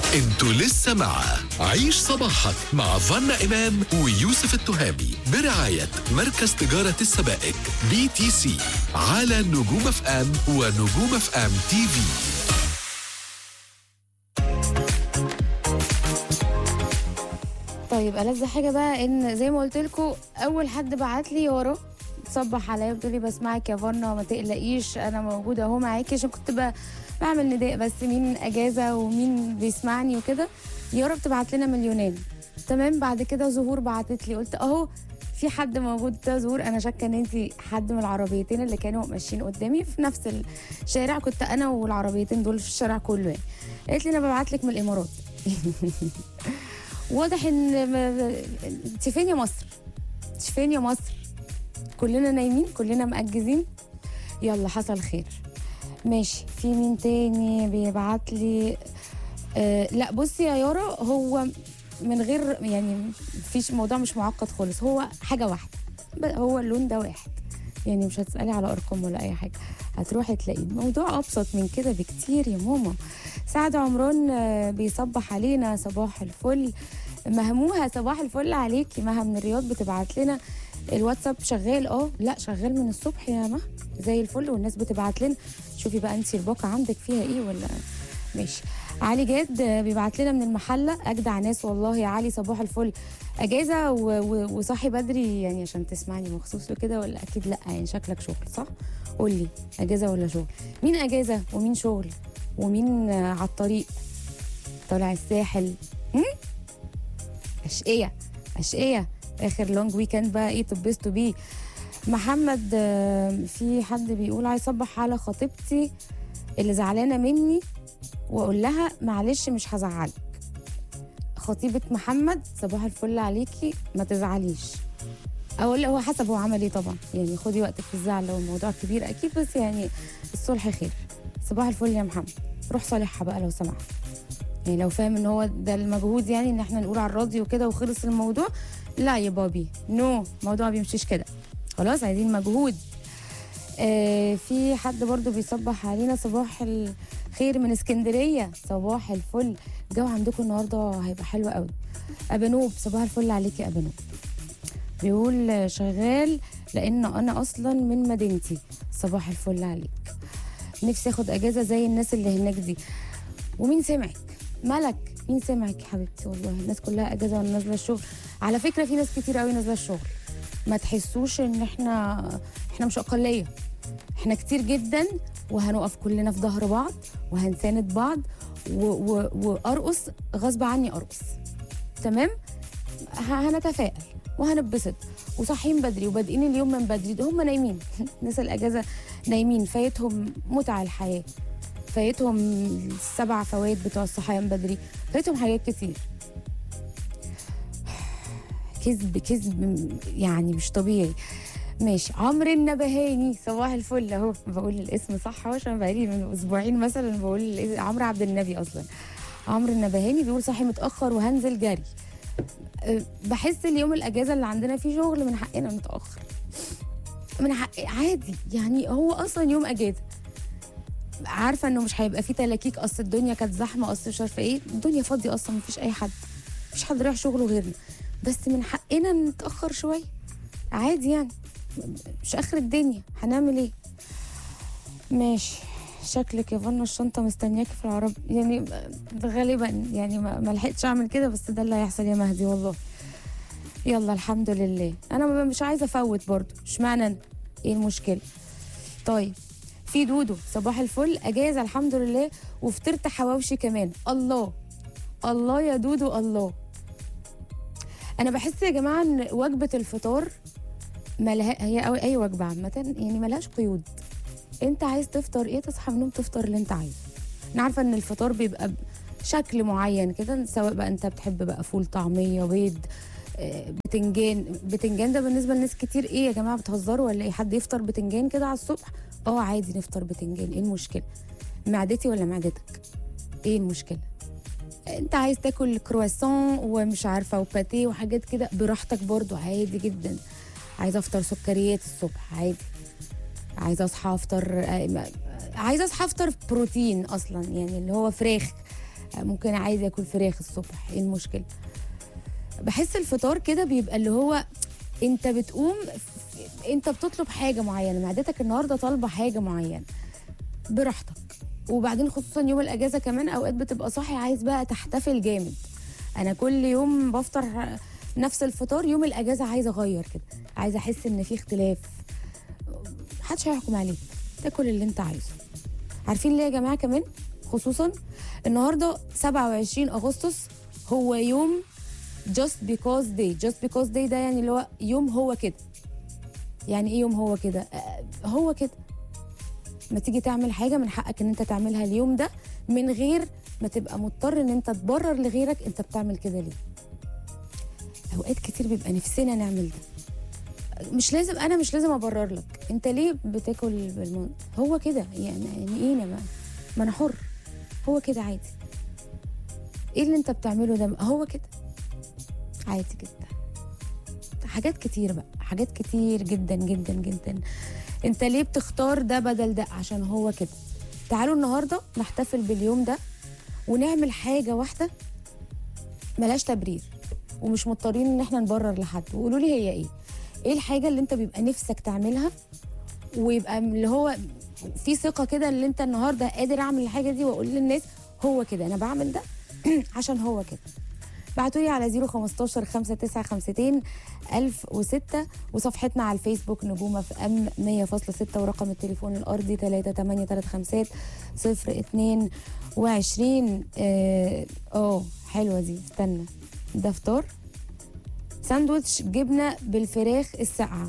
انتوا لسه مع عيش صباحك مع فنا إمام ويوسف التهامي برعاية مركز تجارة السبائك بي تي سي على نجوم اف ام ونجوم اف ام تي في طيب ألذ حاجة بقى إن زي ما قلت لكم أول حد بعت لي يارا تصبح عليا بتقول لي بسمعك يا فنا ما تقلقيش أنا موجودة أهو معاكي عشان كنت ب- بعمل نداء بس مين أجازة ومين بيسمعني وكده يارا بتبعت لنا من اليونان تمام بعد كده زهور بعتت لي قلت أهو في حد موجود ده زهور انا شاكه ان انت حد من العربيتين اللي كانوا ماشيين قدامي في نفس الشارع كنت انا والعربيتين دول في الشارع كله يعني قالت لي انا ببعت لك من الامارات واضح ان م- انت فين يا مصر انت فين يا مصر كلنا نايمين كلنا مأجزين يلا حصل خير ماشي في مين تاني بيبعت لي آه لا بصي يا يارا هو من غير يعني مفيش الموضوع مش معقد خالص هو حاجه واحده ب- هو اللون ده واحد يعني مش هتسالي على ارقام ولا اي حاجه هتروحي تلاقيه الموضوع ابسط من كده بكتير يا ماما سعد عمران آه، بيصبح علينا صباح الفل مهموها صباح الفل عليكي مها من الرياض بتبعت لنا الواتساب شغال اه لا شغال من الصبح يا مها زي الفل والناس بتبعت لنا شوفي بقى انت الباقه عندك فيها ايه ولا ماشي علي جاد آه، بيبعت لنا من المحله اجدع ناس والله يا علي صباح الفل اجازه و- و- وصاحي بدري يعني عشان تسمعني مخصوص وكده ولا اكيد لا يعني شكلك شغل صح قول لي اجازه ولا شغل مين اجازه ومين شغل ومين آه، على الطريق طالع الساحل هم؟ اشقيه اشقيه اخر لونج ويكند بقى ايه تبسطوا بيه محمد آه، في حد بيقول عايز اصبح على خطيبتي اللي زعلانه مني واقول لها معلش مش هزعلك خطيبه محمد صباح الفل عليكي ما تزعليش اقول هو حسب هو عمل ايه طبعا يعني خدي وقتك في الزعل لو الموضوع كبير اكيد بس يعني الصلح خير صباح الفل يا محمد روح صالحها بقى لو سمحت يعني لو فاهم ان هو ده المجهود يعني ان احنا نقول على الراضي وكده وخلص الموضوع لا يا بابي نو الموضوع بيمشيش كده خلاص عايزين مجهود آه في حد برضو بيصبح علينا صباح الخير من اسكندريه صباح الفل الجو عندكم النهارده هيبقى حلو قوي ابنوب صباح الفل عليك يا ابنوب بيقول آه، شغال لان انا اصلا من مدينتي صباح الفل عليك نفسي اخد اجازه زي الناس اللي هناك دي ومين سمعك ملك مين سمعك يا حبيبتي والله الناس كلها اجازه وانا نازله الشغل على فكره في ناس كتير قوي نازله الشغل ما تحسوش ان احنا احنا مش اقليه احنا كتير جدا وهنقف كلنا في ظهر بعض وهنساند بعض و- و- وارقص غصب عني ارقص تمام ه- هنتفائل وهنبسط وصاحيين بدري وبادئين اليوم من بدري ده هم نايمين ناس الاجازه نايمين فايتهم متع الحياه فايتهم السبع فوائد بتوع الصحيان بدري فايتهم حاجات كتير كذب كذب يعني مش طبيعي ماشي عمرو النبهاني صباح الفل اهو بقول الاسم صح اهو عشان بقالي من اسبوعين مثلا بقول الاسم- عمرو عبد النبي اصلا عمرو النبهاني بيقول صاحي متاخر وهنزل جري أه، بحس اليوم الاجازه اللي عندنا فيه شغل من حقنا نتاخر من حق عادي يعني هو اصلا يوم اجازه عارفه انه مش هيبقى فيه تلاكيك اصل الدنيا كانت زحمه اصل مش عارفه ايه الدنيا فاضيه اصلا مفيش اي حد مفيش حد رايح شغله غيرنا بس من حقنا نتاخر شويه عادي يعني مش اخر الدنيا هنعمل ايه ماشي شكلك يا فنا الشنطه مستنياكي في العرب يعني غالبا يعني ما ما لحقتش اعمل كده بس ده اللي هيحصل يا مهدي والله يلا الحمد لله انا ما- مش عايزه افوت برضو اشمعنى انا ايه المشكله طيب في دودو صباح الفل اجازه الحمد لله وفطرت حواوشي كمان الله الله يا دودو الله انا بحس يا جماعه ان وجبه الفطار ملها هي أو اي وجبه عامه يعني ملهاش قيود انت عايز تفطر ايه تصحى من النوم تفطر اللي انت عايزه انا عارفه ان الفطار بيبقى بشكل معين كده سواء بقى انت بتحب بقى فول طعميه بيض آه، بتنجان بتنجان ده بالنسبه لناس كتير ايه يا جماعه بتهزروا ولا ايه حد يفطر بتنجان كده على الصبح اه عادي نفطر بتنجان ايه المشكله معدتي ولا معدتك ايه المشكله انت عايز تاكل كرواسون ومش عارفه وباتيه وحاجات كده براحتك برضو عادي جدا عايزه افطر سكريات الصبح عادي عايزه اصحى افطر آه، عايزه اصحى افطر بروتين اصلا يعني اللي هو فراخ ممكن عايز ياكل فراخ الصبح ايه المشكله بحس الفطار كده بيبقى اللي هو انت بتقوم انت بتطلب حاجه معينه معدتك النهارده طالبه حاجه معينه براحتك وبعدين خصوصا يوم الاجازه كمان اوقات بتبقى صاحي عايز بقى تحتفل جامد انا كل يوم بفطر نفس الفطار يوم الاجازه عايزه اغير كده عايزه احس ان في اختلاف محدش هيحكم عليك تاكل اللي انت عايزه عارفين ليه يا جماعه كمان خصوصا النهارده 27 اغسطس هو يوم just because day just because day ده يعني اللي هو يوم هو كده يعني ايه يوم هو كده آه، هو كده ما تيجي تعمل حاجه من حقك ان انت تعملها اليوم ده من غير ما تبقى مضطر ان انت تبرر لغيرك انت بتعمل كده ليه اوقات كتير بيبقى نفسنا نعمل ده مش لازم انا مش لازم ابرر لك انت ليه بتاكل بالمن... هو كده يعني يعني ايه أنا ما, ما انا حر هو كده عادي ايه اللي انت بتعمله ده هو كده عادي جدا حاجات كتير بقى حاجات كتير جدا جدا جدا انت ليه بتختار ده بدل ده عشان هو كده تعالوا النهارده نحتفل باليوم ده ونعمل حاجه واحده ملهاش تبرير ومش مضطرين ان احنا نبرر لحد وقولوا لي هي ايه ايه الحاجه اللي انت بيبقى نفسك تعملها ويبقى اللي هو في ثقه كده اللي انت النهارده قادر اعمل الحاجه دي واقول للناس هو كده انا بعمل ده عشان هو كده بعتوا لي على 015 5952 1006 وصفحتنا على الفيسبوك نجومه في ام 100.6 ورقم التليفون الارضي 3835 022 اه آه، حلوه دي استنى ده فطار ساندوتش جبنه بالفراخ الساقعه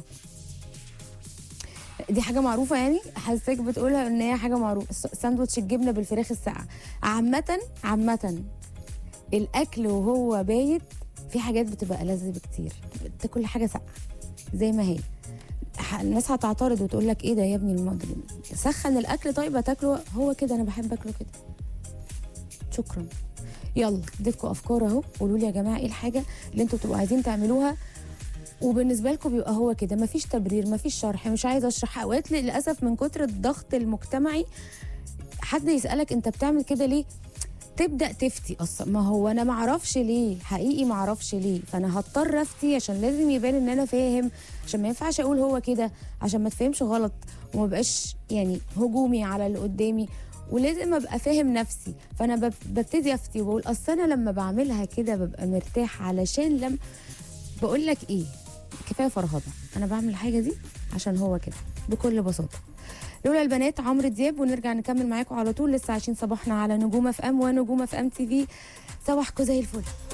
دي حاجه معروفه يعني حاساك بتقولها ان هي حاجه معروفه س- ساندوتش الجبنه بالفراخ الساقعه عامه عامه الاكل وهو بايت في حاجات بتبقى ألذ بكتير تاكل حاجه ساقعه زي ما هي ح- الناس هتعترض وتقول لك ايه ده يا ابني المضرب سخن الاكل طيب هتاكله هو كده انا بحب اكله كده شكرا يلا اديتكم افكار اهو قولوا لي يا جماعه ايه الحاجه اللي انتوا بتبقوا عايزين تعملوها وبالنسبه لكم بيبقى هو كده مفيش تبرير مفيش شرح مش عايزه اشرح اوقات للاسف من كتر الضغط المجتمعي حد يسالك انت بتعمل كده ليه تبدا تفتي اصلا ما هو انا ما اعرفش ليه حقيقي ما اعرفش ليه فانا هضطر افتي عشان لازم يبان ان انا فاهم عشان ما ينفعش اقول هو كده عشان ما تفهمش غلط وما بقاش يعني هجومي على اللي قدامي ولازم ابقى فاهم نفسي فانا بب- ببتدي افتي وبقول اصل انا لما بعملها كده ببقى مرتاح علشان لم بقول لك ايه كفايه فرهضه انا بعمل الحاجه دي عشان هو كده بكل بساطه لولا البنات عمرو دياب ونرجع نكمل معاكم على طول لسه عايشين صباحنا على نجوم اف ام ونجوم اف ام تي في صباحكم زي الفل